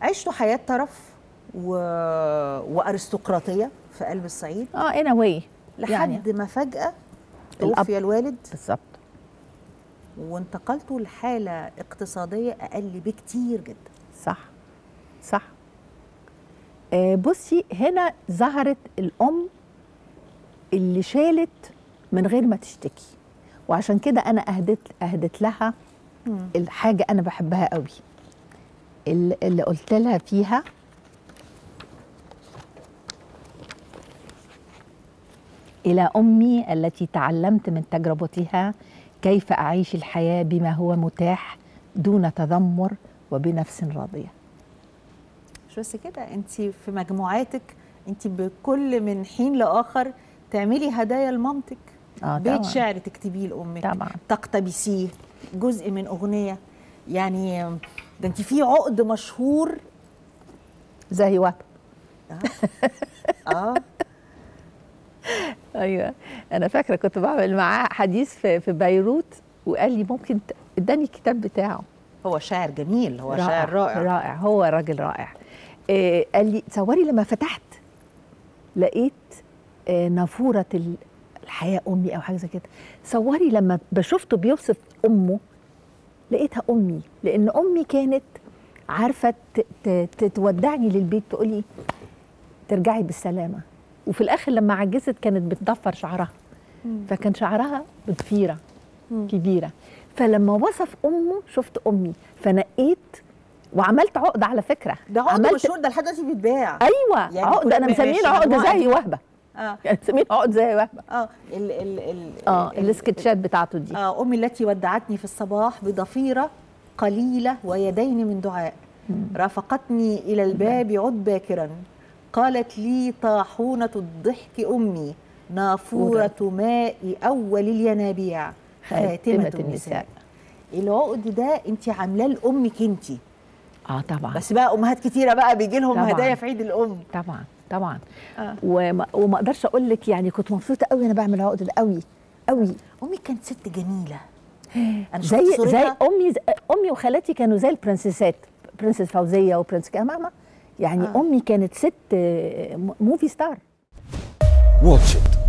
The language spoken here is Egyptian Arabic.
عشتوا حياه ترف و... وارستقراطيه في قلب الصعيد اه ان واي لحد يعني يعني ما فجاه الأب. توفي الوالد بالظبط وانتقلتوا لحاله اقتصاديه اقل بكتير جدا صح صح آه بصي هنا ظهرت الام اللي شالت من غير ما تشتكي وعشان كده انا اهدت اهدت لها الحاجه انا بحبها قوي اللي, اللي قلت لها فيها الى امي التي تعلمت من تجربتها كيف اعيش الحياه بما هو متاح دون تذمر وبنفس راضيه مش بس كده انت في مجموعاتك انت بكل من حين لاخر تعملي هدايا لمامتك اه بيت طبعا شعر تكتبيه لامك طبعا تقتبسيه جزء من اغنيه يعني ده انت في عقد مشهور زي وهب اه ايوه انا فاكره كنت بعمل معاه حديث في, في بيروت وقال لي ممكن ت- اداني الكتاب بتاعه هو شاعر جميل هو شاعر رائع رائع هو راجل رائع إيه قال لي تصوري لما فتحت لقيت إيه نافوره ال- الحياه امي او حاجه زي كده صوري لما بشوفته بيوصف امه لقيتها امي لان امي كانت عارفه ت- ت- تتودعني للبيت تقولي ترجعي بالسلامه وفي الاخر لما عجزت كانت بتضفر شعرها فكان شعرها بضفيره مم. كبيره فلما وصف امه شفت امي فنقيت وعملت عقد على فكره ده عقد عملت مشهور ده لحد دلوقتي بيتباع ايوه يعني عقد كل انا ما- مسمينه ماشي، عقد مجموعة زي دي. وهبه اه يعني مسمينه عقد زي وهبه اه ال ال ال اه ال- السكتشات بتاعته دي آه أمي التي ودعتني في الصباح بضفيرة قليلة ويدين من دعاء رافقتني إلى الباب عد باكرا قالت لي طاحونة الضحك أمي نافورة ماء أول الينابيع خاتمة النساء العقد ده انت عاملاه لامك انت اه طبعا بس بقى امهات كتيره بقى بيجي لهم طبعاً. هدايا في عيد الام طبعا طبعا آه. وما, وما اقدرش اقول لك يعني كنت مبسوطه قوي وانا بعمل العقد ده قوي قوي امي كانت ست جميله انا شفت زي زي صورتها امي امي وخالاتي كانوا زي البرنسيسات برنسس فوزيه وبرنس كده ماما يعني آه. امي كانت ست آه، موفي ستار واتش إت